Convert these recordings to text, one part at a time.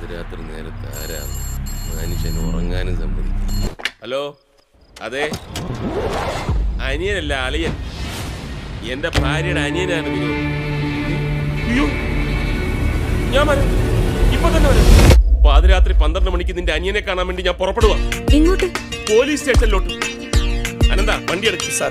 പാതിരാത്രി നേരത്ത് ആരാണ് മനുഷ്യൻ ഉറങ്ങാനും സമ്മതിക്കും ഹലോ അതെ അനിയനല്ല അളിയൻ എന്റെ ഭാര്യയുടെ അനിയനാണ് വിനോദ് അയ്യോ ഞാൻ വരാം ഇപ്പൊ തന്നെ വരാം പാതിരാത്രി പന്ത്രണ്ട് മണിക്ക് നിന്റെ അനിയനെ കാണാൻ വേണ്ടി ഞാൻ പുറപ്പെടുക ഇങ്ങോട്ട് പോലീസ് സ്റ്റേഷനിലോട്ട് അനന്ത വണ്ടി എടുക്കും സാർ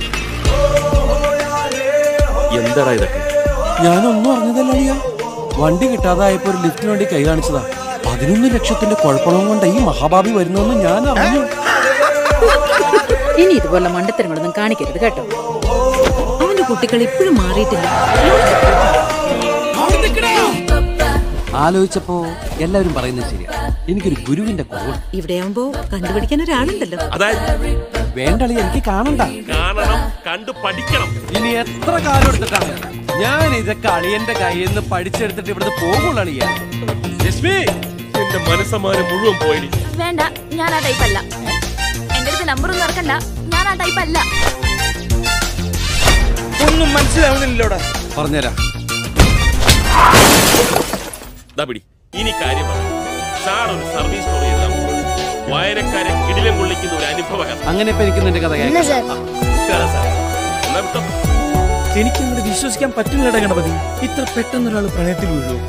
എന്താടാ ഇതൊക്കെ ഞാനൊന്നും അറിഞ്ഞതല്ല അളിയ വണ്ടി കിട്ടാതായപ്പോ ഒരു ലിഫ്റ്റിന് വേണ്ടി കൈ കാണിച്ചതാ പതിനൊന്ന് ലക്ഷത്തിന്റെ കുഴപ്പവും കൊണ്ട് ഈ മഹാഭാവി വരുന്നെന്ന് ഞാൻ അറിഞ്ഞു ഇനി ഇതുപോലെ മണ്ടത്തരങ്ങളൊന്നും കാണിക്കരുത് കേട്ടോ അവന്റെ കുട്ടികൾ ഇപ്പോഴും മാറിയിട്ടില്ല ആലോചിച്ചപ്പോ എല്ലാവരും പറയുന്നത് ശരിയാ എനിക്കൊരു ഗുരുവിന്റെ കുറവ് ഇവിടെയാവുമ്പോ കണ്ടുപിടിക്കാൻ ഒരാളുണ്ടല്ലോ അതായത് വേണ്ടളി എനിക്ക് കാണണ്ട കാണണം കണ്ടു പഠിക്കണം ഇനി എത്ര കാലം എടുത്തിട്ടാണ് ഞാൻ ഇതൊക്കെ അളിയന്റെ കയ്യിൽ നിന്ന് പഠിച്ചെടുത്തിട്ട് ഇവിടുന്ന് പോകുള്ളൂ അളിയ ലക്ഷ്മി എന്റെ മനസ്സമാനം മുഴുവൻ പോയി വേണ്ട ഞാൻ ആ ടൈപ്പ് അല്ല എന്റെ അടുത്ത് നമ്പർ ഒന്നും ഇറക്കണ്ട ഞാൻ ആ ടൈപ്പ് അല്ല ഒന്നും മനസ്സിലാവുന്നില്ലോടാ പറഞ്ഞുതരാം ദാ പിടി ഇനി കാര്യം പറ സാർ ഒരു സർവീസ് സ്റ്റോറി എഴുതാൻ പോകുന്നു. വായനക്കാരെ കിടിലം കൊള്ളിക്കുന്ന ഒരു അനുഭവ കഥ അങ്ങനെ ഇപ്പൊ എനിക്ക് നിന്റെ കഥ കേൾക്കാം. ഇതാണ് സാർ. എന്നാ വിട്ടോ എനിക്ക് അങ്ങോട്ട് വിശ്വസിക്കാൻ പറ്റുന്നില്ലടാ ഗണപതി ഇത്ര പെട്ടെന്ന് ഒരാൾ പ്രണയത്തിൽ വീഴൂ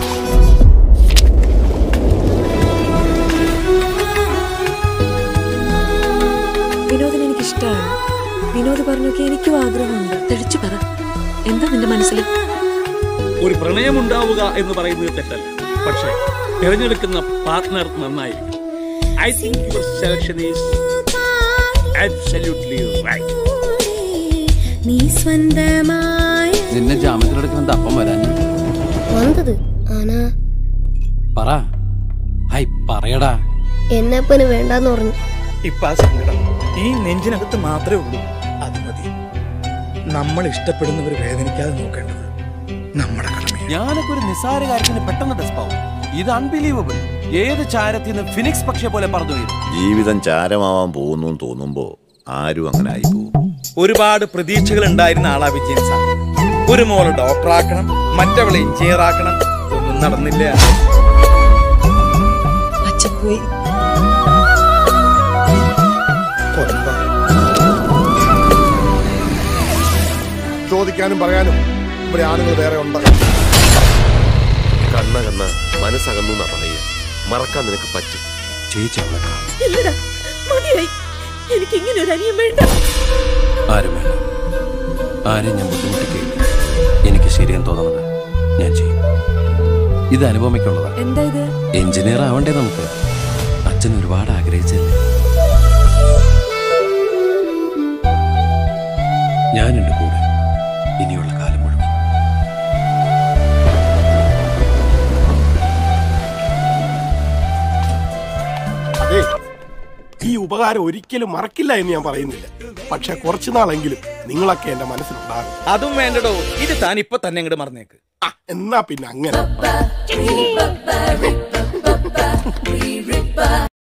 വിനോദിനെ എനിക്ക് ഇഷ്ടമാണ് വിനോദ് പറഞ്ഞൊക്കെ എനിക്കും ആഗ്രഹമുണ്ട് തെളിച്ചു പറ എന്താ നിന്റെ മനസ്സിൽ ഒരു പ്രണയം ഉണ്ടാവുക എന്ന് പറയുന്നത് തെറ്റല്ല പക്ഷേ തിരഞ്ഞെടുക്കുന്ന പാർട്ട്ണർ നന്നായിരിക്കും I think your selection is absolutely right നീ സ്വന്തമായ നിന്നെ ജാമ്യത്തിലെടുക്കുന്ന അപ്പം വരാൻ വന്നത് ആനാ പറ ഹൈ പറയടാ എന്നെപ്പന് വേണ്ടാന്ന് പറഞ്ഞു ഇപ്പൊ ആ സങ്കടം ഈ നെഞ്ചിനകത്ത് മാത്രമേ ഉള്ളൂ അത് മതി നമ്മൾ ഇഷ്ടപ്പെടുന്നവർ വേദനിക്കാതെ നോക്കേണ്ടത് നമ്മുടെ കടമയാണ് ഞാനൊക്കെ ഒരു നിസ്സാര കാര്യത്തിന് പെട്ടെന്ന് ഡെസ്പാവും ഇത് അൺബിലീവബിൾ ഏത് ചാരത്തിൽ നിന്ന് ഫിനിക്സ് പക്ഷെ പോലെ പറഞ്ഞു വരും ജീവിതം ചാരമാവാൻ പോകുന്നു എന്ന് തോന്നുമ്പോ ആരും അങ്ങനെ ആയി പോകും ഒരുപാട് പ്രതീക്ഷകൾ ഉണ്ടായിരുന്ന ആളാ വിജയൻ സാർ ഒരു മോളെ ഡോക്ടറാക്കണം മറ്റവളെ എഞ്ചിനീയർ ആക്കണം ഒന്നും നടന്നില്ല അച്ഛൻ പോയി കൊല്ലം. ചോദിക്കാനും പറയാനും ഇവിടെ ആളുകൾ വേറെ ഉണ്ട് കണ്ണ കണ്ണ മനസ്സകന്നു എന്നാ പറയുക മറക്കാൻ നിനക്ക് പറ്റും ചേച്ചി അവളെ കാണും. ഇല്ലടാ മതിയായി എനിക്ക് ഇങ്ങനെ ഒരു അനിയൻ വേണ്ട ആരും വേണ്ട ആരെയും ഞാൻ ബുദ്ധിമുട്ടിക്കുകയില്ല എനിക്ക് ശരിയെന്ന് തോന്നുന്നത് ഞാൻ ചെയ്യും ഇത് അനുപമയ്ക്കുള്ളതാണ് എന്താ ഇത് എഞ്ചിനീയർ ആവണ്ടേ നമുക്ക് അച്ഛൻ ഒരുപാട് ആഗ്രഹിച്ചല്ലേ ഞാനുണ്ട് കൂടെ ഇനിയുള്ള കാലം മുഴുവൻ അതെ ഈ ഉപകാരം ഒരിക്കലും മറക്കില്ല എന്ന് ഞാൻ പറയുന്നില്ല പക്ഷെ കുറച്ചു നാളെങ്കിലും നിങ്ങളൊക്കെ എന്റെ മനസ്സിലുണ്ടാകും അതും വേണ്ടടോ ഇത് താൻ ഇപ്പൊ തന്നെ അങ്ങോട്ട് മറന്നേക്ക് ആ, എന്നാ പിന്നെ അങ്ങനെ